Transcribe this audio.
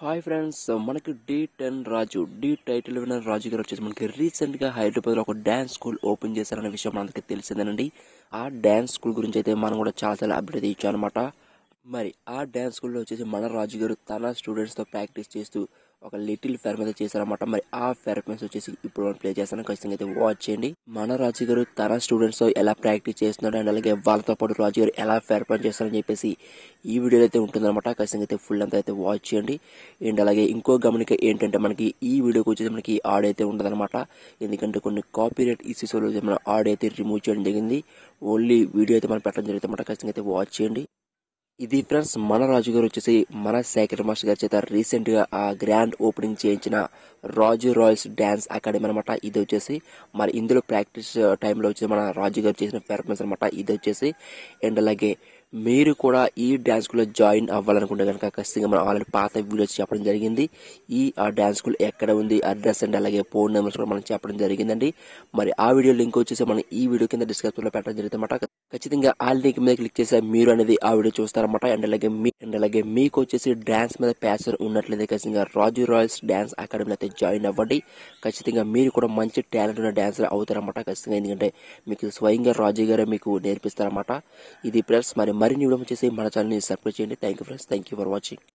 hi friends మనకి Dhee ten Raju the title winner Raju గారు వచ్చేసి మనకి రీసెంట్ గా హైదరాబాద్ లో ఒక డాన్స్ స్కూల్ ఓపెన్ చేశారనే విషయం మనకి తెలిసిందేనండి ఆ డాన్స్ స్కూల్ గురించి అయితే మనం కూడా చాలా చాలా అప్డేట్ ఇచ్చాం అనమాట మరి ఆ డాన్స్ స్కూల్లో వచ్చేసి మన రాజు గారు తన స్టూడెంట్స్ తో ప్రాక్టీస్ చేస్తూ ఒక లిటిల్ ఫెర్ మీద చేశారన్నమాట మరి ఆ ఫెర్ఫెన్స్ వచ్చేసి ఇప్పుడు మనం ప్లే చేస్తాను ఖచ్చితంగా అయితే వాచ్ చేయండి మన రాజు గారు తన స్టూడెంట్స్ తో ఎలా ప్రాక్టీస్ చేస్తున్నాడు అండ్ అలాగే వాళ్ళతో పాటు రాజు గారు ఎలా ఫెర్ఫామ్ చేస్తారని చెప్పేసి ఈ వీడియోలో అయితే ఉంటుందన్నమాట ఖచ్చితంగా అయితే ఫుల్ అంతా అయితే వాచ్ చేయండి అండ్ అలాగే ఇంకో గమనిక ఏంటంటే మనకి ఈ వీడియోకి వచ్చేసి మనకి ఆడ్ అయితే ఉండదన్నమాట ఎందుకంటే కొన్ని కాపీరైట్ ఇష్యూస్ వల్ల మన ఆడ్ అయితే రిమూవ్ చేయడం జరిగింది ఓన్లీ వీడియో అయితే మనం పెట్టడం జరుగుతుంది అన్నమాట ఖచ్చితంగా అయితే వాచ్ చేయండి ఇది ఫ్రెండ్స్ మన రాజు గారు వచ్చేసి మన శేఖర్ మాస్టర్ గారి చేత రీసెంట్ గా ఆ గ్రాండ్ ఓపెనింగ్ చేయించిన రాజు రాయల్స్ డాన్స్ అకాడమీ అనమాట ఇది వచ్చేసి మరి ఇందులో ప్రాక్టీస్ టైంలో వచ్చేసి మన రాజు గారు చేసిన పెర్ఫార్మెన్స్ అనమాట ఇది వచ్చేసి అండ్ అలాగే మీరు కూడా ఈ డాన్స్ స్కూల్లో జాయిన్ అవ్వాలనుకుంటే కనుక ఖచ్చితంగా మనం ఆల్రెడీ పాత వీడియోస్ చెప్పడం జరిగింది ఈ ఆ డాన్స్ స్కూల్ ఎక్కడ ఉంది అడ్రస్ అండ్ అలాగే ఫోన్ నెంబర్స్ కూడా మనం చెప్పడం జరిగిందండి మరి ఆ వీడియో లింక్ వచ్చేసి మనం ఈ వీడియో కింద డిస్క్రిప్షన్ లో పెట్టడం జరుగుతుంది అనమాట ఖచ్చితంగా ఆ లింక్ మీద క్లిక్ చేస్తే మీరు అనేది ఆ వీడియో చూస్తారన్నమాట అండ్ అలాగే మీ అండ్ అలాగే మీకు వచ్చేసి డాన్స్ మీద ప్యాషన్ ఉన్నట్లయితే ఖచ్చితంగా రాజు రాయల్స్ డాన్స్ అకాడమీలో అయితే జాయిన్ అవ్వండి ఖచ్చితంగా మీరు కూడా మంచి టాలెంట్ ఉన్న డాన్సర్ అవుతారన్నమాట ఖచ్చితంగా ఎందుకంటే మీకు స్వయంగా రాజు గారే మీకు నేర్పిస్తారన్నమాట ఇది ఫ్రెండ్స్ మరి మరిన్ని వీడియో వచ్చేసి మన ఛానల్ని సబ్స్క్రైబ్ చేయండి thank you friends thank you for watching